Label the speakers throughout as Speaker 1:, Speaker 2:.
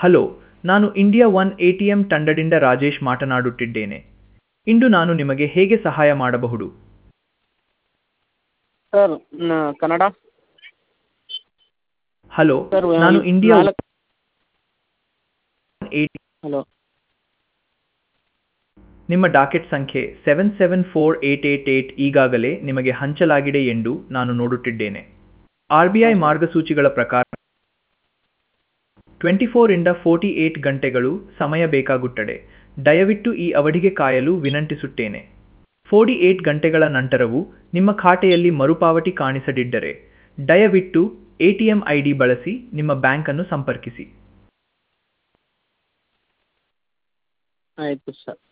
Speaker 1: hello ನಾನು India one A T M ತಂಡದಿಂದ ರಾಜೇಶ್ ಮಾತನಾಡುತ್ತಿದ್ದೇನೆ ಇಂದು ನಾನು ನಿಮಗೆ ಹೇಗೆ ಸಹಾಯ ಮಾಡಬಹುದು
Speaker 2: ಸರ್ ನ- ಕನ್ನಡ
Speaker 1: ಹಲೋ
Speaker 2: ಸರ್
Speaker 1: ನಾನು ಇಂಡಿಯಾ
Speaker 2: ನಾಲ್ಕು
Speaker 1: ಎ
Speaker 2: ಹಲೋ
Speaker 1: ನಿಮ್ಮ ಡಾಕೆಟ್ ಸಂಖ್ಯೆ seven seven four eight eight eight ಈಗಾಗಲೇ ನಿಮಗೆ ಹಂಚಲಾಗಿದೆ ಎಂದು ನಾನು ನೋಡುತ್ತಿದ್ದೇನೆ ಆರ್ ಬಿ ಐ ಮಾರ್ಗಸೂಚಿಗಳ ಪ್ರಕಾರ ಟ್ವೆಂಟಿ ಫೋರಿಂದ ಫೋರ್ಟಿ ಏಟ್ ಗಂಟೆಗಳು ಸಮಯ ಬೇಕಾಗುತ್ತದೆ ದಯವಿಟ್ಟು ಈ ಅವಧಿಗೆ ಕಾಯಲು ವಿನಂತಿಸುತ್ತೇನೆ ಫೋರ್ಟಿ ಏಟ್ ಗಂಟೆಗಳ ನಂತರವೂ ನಿಮ್ಮ ಖಾತೆಯಲ್ಲಿ ಮರುಪಾವತಿ ಕಾಣಿಸದಿದ್ದರೆ ದಯವಿಟ್ಟು A T M I D ಬಳಸಿ ನಿಮ್ಮ ಬ್ಯಾಂಕನ್ನು ಸಂಪರ್ಕಿಸಿ
Speaker 2: ಆಯಿತು ಸರ್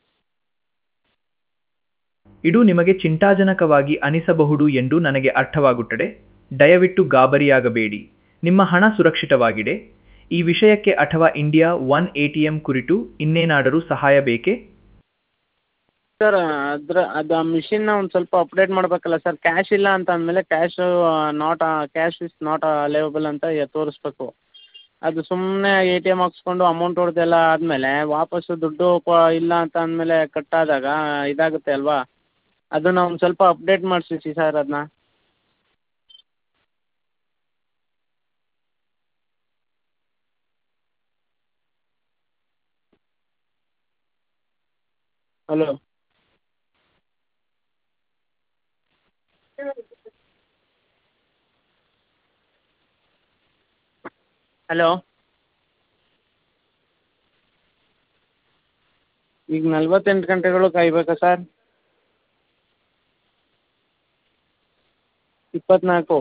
Speaker 1: ಇದು ನಿಮಗೆ ಚಿಂತಾಜನಕವಾಗಿ ಅನಿಸಬಹುದು ಎಂದು ನನಗೆ ಅರ್ಥವಾಗುತ್ತದೆ ದಯವಿಟ್ಟು ಗಾಬರಿಯಾಗಬೇಡಿ ನಿಮ್ಮ ಹಣ ಸುರಕ್ಷಿತವಾಗಿದೆ ಈ ವಿಷಯಕ್ಕೆ ಅಥವಾ India one A T M ಕುರಿತು ಇನ್ನೇನಾದರೂ ಸಹಾಯ ಬೇಕೇ
Speaker 2: ಸರ್ ಅದ್ರ ಅದು ಆ ಮಿಷಿನ್ನ ಒಂದು ಸ್ವಲ್ಪ ಅಪ್ಡೇಟ್ ಮಾಡಬೇಕಲ್ಲ ಸರ್ ಕ್ಯಾಶ್ ಇಲ್ಲ ಅಂತ ಅಂದಮೇಲೆ cash not cash is not available ಅಂತ ತೋರಿಸ್ಬೇಕು ಅದು ಸುಮ್ಮನೆ ಎ ಟಿ ಎಮ್ ಹಾಕ್ಸ್ಕೊಂಡು ಅಮೌಂಟ್ ಹೊಡ್ದೆಲ್ಲ ಆದಮೇಲೆ ವಾಪಸ್ಸು ದುಡ್ಡು ಪ ಇಲ್ಲ ಅಂತ ಅಂದಮೇಲೆ ಕಟ್ಟಾದಾಗ ಇದಾಗುತ್ತೆ ಅಲ್ವಾ ಅದನ್ನ ಒಂದು ಸ್ವಲ್ಪ ಅಪ್ಡೇಟ್ ಮಾಡಿಸಿ ಸರ್ ಅದನ್ನ ಹಲೋ ಹಲೋ ಈಗ ನಲ್ವತ್ತೆಂಟು ಗಂಟೆಗಳು ಕಾಯಬೇಕಾ ಸರ್ ಇಪ್ಪತ್ನಾಲ್ಕು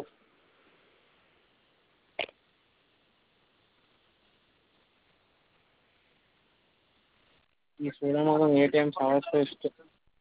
Speaker 2: ಈ ಶ್ರೀರಾಮ್ ಎ ಟಿ ಎಮ್ ಅವಸ್ಥೆ ಎಷ್ಟು